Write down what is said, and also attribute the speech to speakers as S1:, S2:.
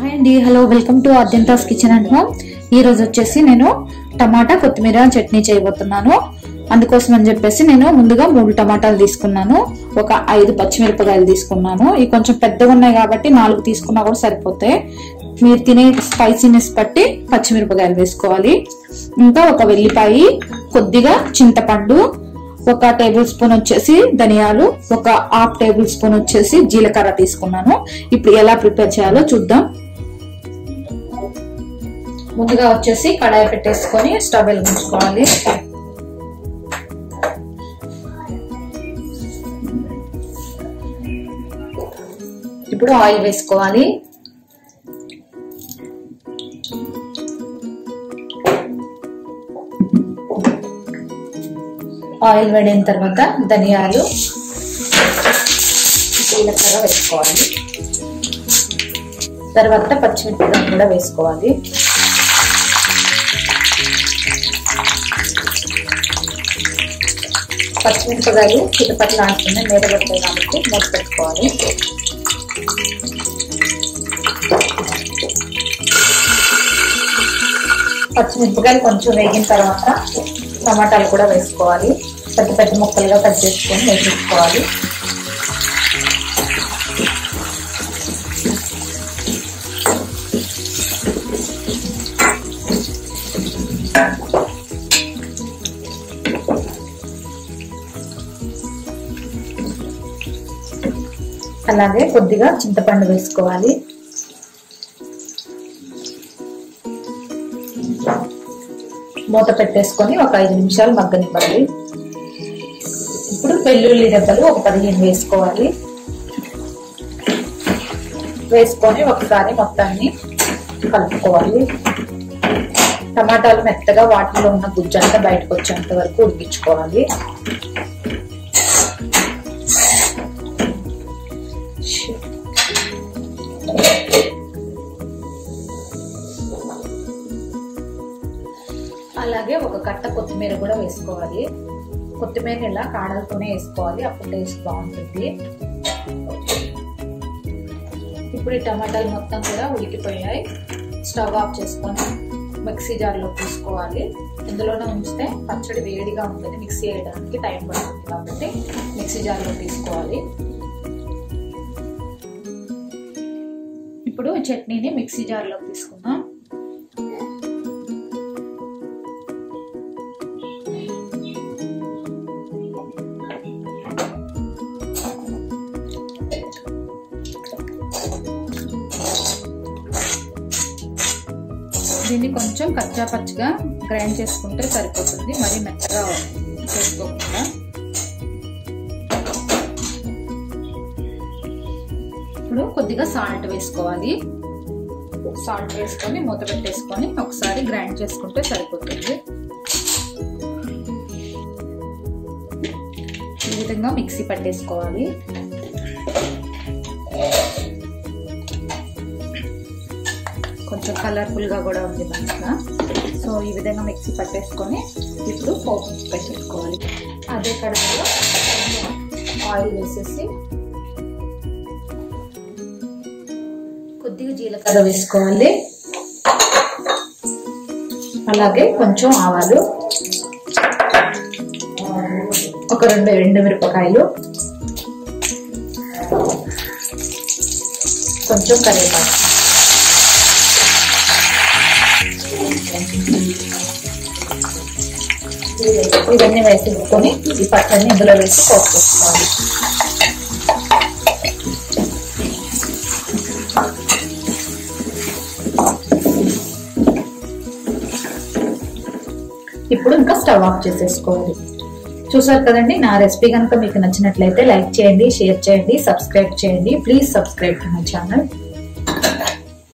S1: hi అండి hello welcome to అర్జెంటాస్ kitchen and home ఈ రోజు వచ్చేసి నేను టమాటా కొత్తిమీర చట్నీ చేయబోతున్నాను అందుకోసం అని చెప్పేసి నేను ముందుగా మూడు టమాటాలు తీసుకున్నాను ఒక ఐదు పచ్చిమిరపకాయలు తీసుకున్నాను ఇవి కొంచెం పెద్దగా ఉన్నాయి కాబట్టి నాలుగు తీసుకున్నా కూడా సరిపోతాయి మీరు తినే స్పైసీనెస్ బట్టి పచ్చిమిరపకాయలు వేసుకోవాలి ఇంకా ఒక వెల్లిపాయి కొద్దిగా చింతపండు ఒక టేబుల్ స్పూన్ వచ్చేసి ధనియాలు ఒక హాఫ్ టేబుల్ స్పూన్ వచ్చేసి జీలకర్ర తీసుకున్నాను ఇప్పుడు ఎలా ప్రిపేర్ చేయాలో చూద్దాం ముందుగా వచ్చేసి కడాయి పెట్టేసుకొని స్టవ్ వెలిగించుకోవాలి ఇప్పుడు ఆయిల్ వేసుకోవాలి ఆయిల్ వేడిన తర్వాత ధనియాలు జీలకర్ర వేసుకోవాలి తర్వాత పచ్చిమిరపకాయలు కూడా వేసుకోవాలి పచ్చిమిరపకాయలు చిటపట్లు ఆడుతున్నాయి మీద పడతాయి కాబట్టి మూత పెట్టుకోవాలి పచ్చిమిరపకాయలు కొంచెం వేగిన తర్వాత టమాటాలు కూడా వేసుకోవాలి పెద్ద పెద్ద ముక్కలుగా కట్ చేసుకొని వేసుకోవాలి అలాగే కొద్దిగా చింతపండు వేసుకోవాలి మూత పెట్టేసుకొని ఒక ఐదు నిమిషాలు మగ్గనివ్వాలి ఇప్పుడు వెల్లుల్లి రెబ్బలు ఒక పదిహేను వేసుకోవాలి వేసుకొని ఒకసారి మొత్తాన్ని కలుపుకోవాలి టమాటాలు మెత్తగా వాటిలో ఉన్న గుజ్జంతా బయటకు వచ్చేంత వరకు ఉడికించుకోవాలి అలాగే ఒక కట్ట కొత్తిమీర కూడా వేసుకోవాలి కొత్తిమీర ఇలా కాడలతోనే వేసుకోవాలి అప్పుడు టేస్ట్ బాగుంటుంది ఇప్పుడు ఈ టమాటాలు మొత్తం కూడా ఉడికిపోయాయి స్టవ్ ఆఫ్ చేసుకొని మిక్సీ జార్లో తీసుకోవాలి ఇందులోనే ఉంచితే పచ్చడి వేడిగా ఉంటుంది మిక్సీ వేయడానికి టైం పడుతుంది కాబట్టి మిక్సీ జార్లో తీసుకోవాలి ఇప్పుడు చట్నీని మిక్సీ జార్లో తీసుకుందాం దీన్ని కొంచెం కచ్చా పచ్చిగా గ్రైండ్ చేసుకుంటే సరిపోతుంది మరి మెత్తగా చేసుకోకుండా ఇప్పుడు కొద్దిగా సాల్ట్ వేసుకోవాలి సాల్ట్ వేసుకొని మూత పెట్టేసుకొని ఒకసారి గ్రైండ్ చేసుకుంటే సరిపోతుంది ఈ విధంగా మిక్సీ పట్టేసుకోవాలి కొంచెం కలర్ఫుల్గా కూడా ఉంది మంచిగా సో ఈ విధంగా మిక్సీ పట్టేసుకొని ఇప్పుడు పోపు పెట్టేసుకోవాలి అదే కడాయిలో ఆయిల్ వేసేసి కొద్దిగా జీలకర్ర వేసుకోవాలి అలాగే కొంచెం ఆవాలు ఒక రెండు ఎండు మిరపకాయలు కొంచెం కరివేపాకు ఇవన్నీ వేసుకొని ఈ పచ్చడిని ఇందులో వేసి పోపు చేసుకోవాలి ఇప్పుడు ఇంకా స్టవ్ ఆఫ్ చేసేసుకోవాలి చూసారు కదండి నా రెసిపీ కనుక మీకు నచ్చినట్లయితే లైక్ చేయండి షేర్ చేయండి సబ్స్క్రైబ్ చేయండి please subscribe to my channel